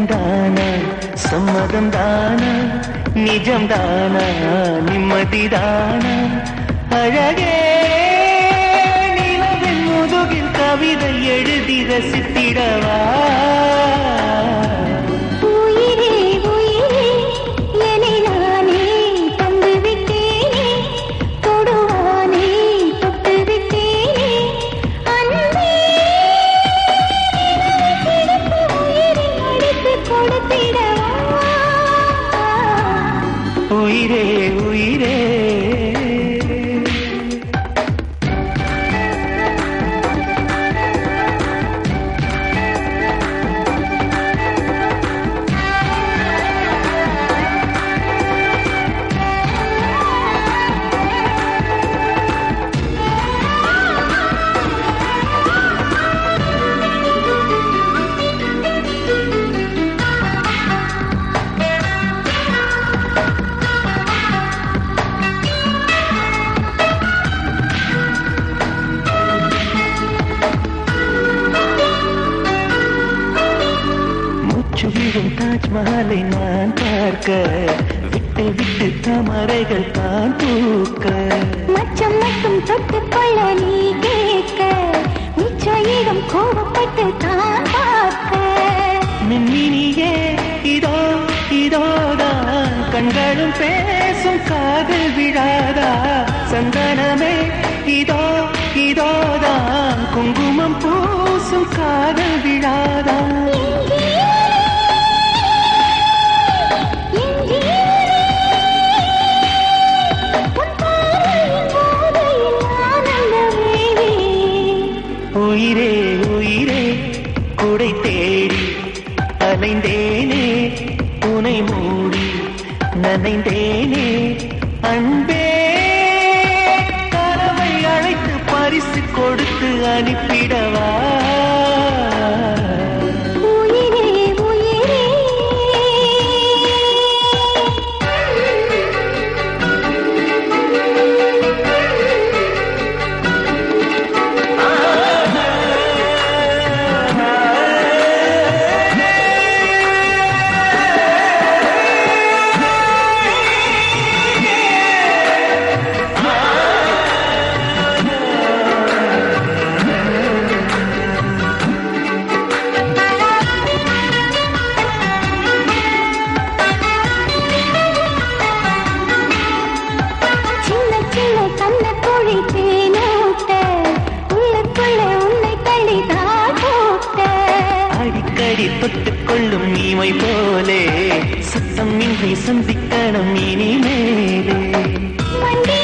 சம்மதம் தானா சம்மதம் தானா நிஜம் தானா நிம்மதி தானா அழகே நிலவின் முதுகில் கவிதை எழுதி ரசித்திடவா உயிரே உயிரே என்னை நானே தந்து விட்டேனே தொடுவானே தொட்டு விட்டேனே அன்பே கிடைத்து உயிரை அடித்து கொடுத்திடவா உயிரே உயிரே மூச்சு விழும் தாஜ்மஹாலை நான் பார்க்க விட்டு விட்டு தாமரைகள் தான் பூக்க மச்சம் மட்டும் தொட்டுக்கொள்ள நீ கேட்க நிச்சயம் கோபப்பட்டு தான் பார்க்க மின்மினியே இதோ இதோதான் கண்களும் பேசும் காதல் விழாதா சந்தனமே இதோ இதோதான் குங்குமம் பூசும் காதல் விழாதா உயிரே உயிரே குடை தேடி அலைந்தேனே உனை மூடி நனைந்தேனே அன்பே கனவை அழைத்து பரிசு கொடுத்து அனுப்பிடவா உயிரே உயிரே சின்ன சின்ன கண்ண கோழி தேனூட்ட உள்ளுக்குள்ள உன்னை தள்ளி தாக்கூட்ட அடிக்கடி தொட்டுக் கொள்ளும் நீமை போலே சத்தம் இன்றி சந்திக்கணும் இனிமேலே மண்டி